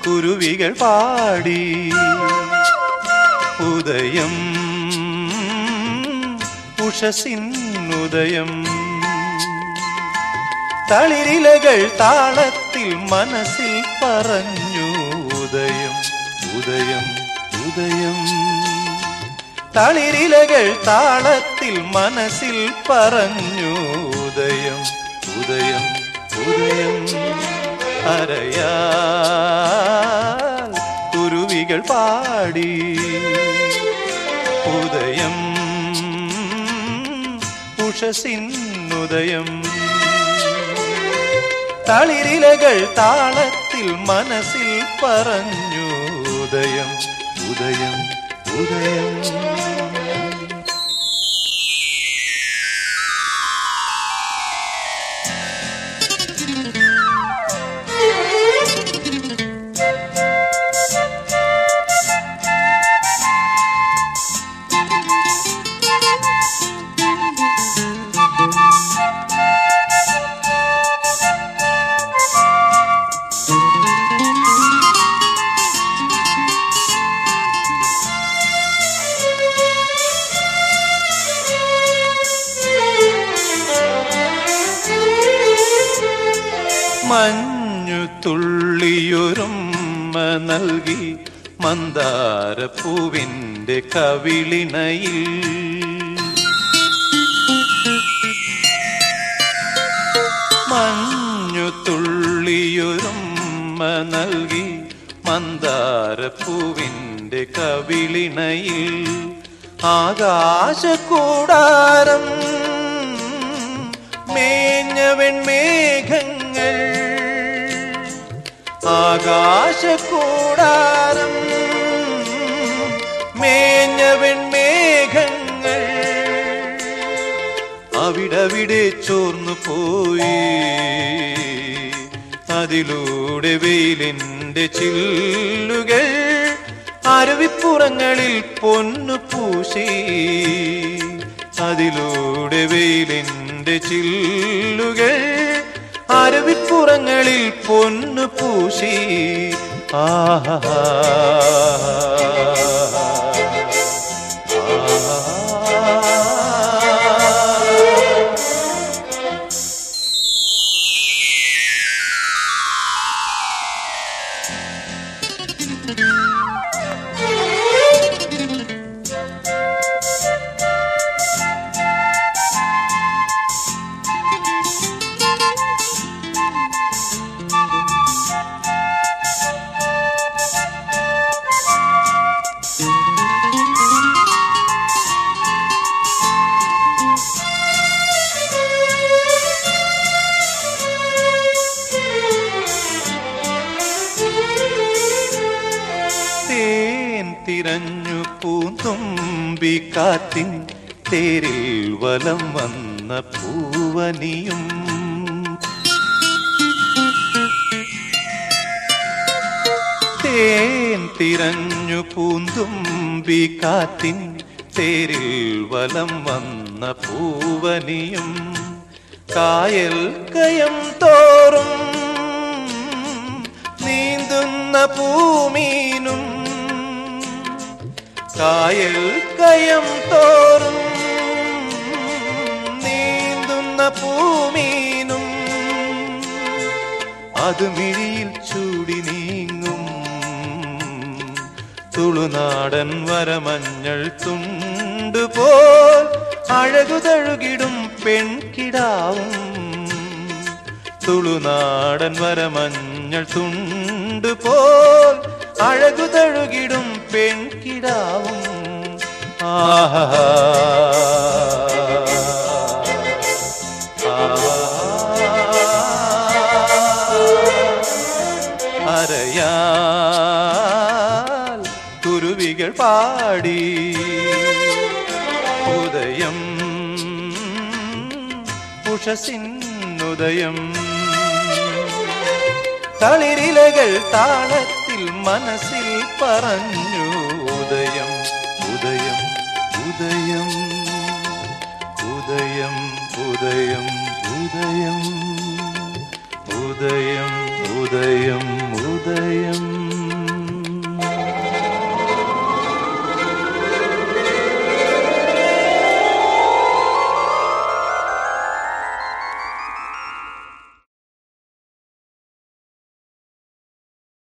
കുരുവികൾ പാടി ഉദയം ഉഷസിന്നുദയം തളിരിലകൾ താളത്തിൽ മനസ്സിൽ പറഞ്ഞു ഉദയം ഉദയം ഉദയം തളിരിലകൾ താളത്തിൽ മനസ്സിൽ പറഞ്ഞു ഉദയം ഉദയം ഉദയം അരയാൽ കുരുവികൾ പാടി ഉദയം ഉഷസിന്നുദയം തളിരിലകൾ താളത്തിൽ മനസ്സിൽ പറഞ്ഞു ഉദയം ഉദയം ഉദയം മഞ്ഞു തുള്ളിയൊരുമ്മ നൽകി മന്ദാരപ്പൂവിൻ്റെ കവിളിണയിൽ മഞ്ഞു തുള്ളിയൊരുമ്മ നൽകി മന്ദാരപ്പൂവിൻ്റെ കവിളിണയിൽ ആകാശക്കൂടാരം മേഞ്ഞവൻ മേഘങ്ങൾ ആകാശക്കൂടാരം മേഞ്ഞവൻ മേഘങ്ങൾ അവിടവിടെ ചോർന്നു പോയി അതിലൂടെ വെയിലിന്റെ ചില്ലുകൾ അരുവിപ്പുറങ്ങളിൽ പൊന്നു പൂശി അതിലൂടെ വെയിലിന്റെ ചില്ലുകൾ അരുവിപ്പുറങ്ങളിൽ പൊന്നു പൂശി ആഹാ തേൻ തിരഞ്ഞു പൂന്തുമ്പി കാറ്റിൻ തേരിൽ വലം വന്ന പൂവനിയും തേൻ തിരഞ്ഞു പൂന്തുമ്പി കാറ്റിൻ തേരിൽ വലം വന്ന പൂവനിയും കായൽ കയം തോറും നീന്തുന്ന പൂമീനും കായൽ കയം തോറും നീന്തുന്ന പൂമീനും അത് മിഴിയിൽ ചൂടി നീങ്ങും തുളുനാടൻ വരമഞ്ഞൾ തുണ്ടുപോൽ അഴകുതഴുകിടും പെൺകിടാവും തുളുനാടൻ വരമഞ്ഞൾ തുണ്ടുപോൽ അഴകുതഴുകിടും പെൺകിടാവും ആഹാ അരയാൽ കുരുവികൾ പാടി ഉദയം ഉഷസിന്നുദയം തളിരിലകൾ താളത്തിൽ മനസ്സിൽ പറഞ്ഞു ഉദയം ഉദയം ഉദയം ഉദയം ഉദയം ഉദയം ഉദയം ഉദയം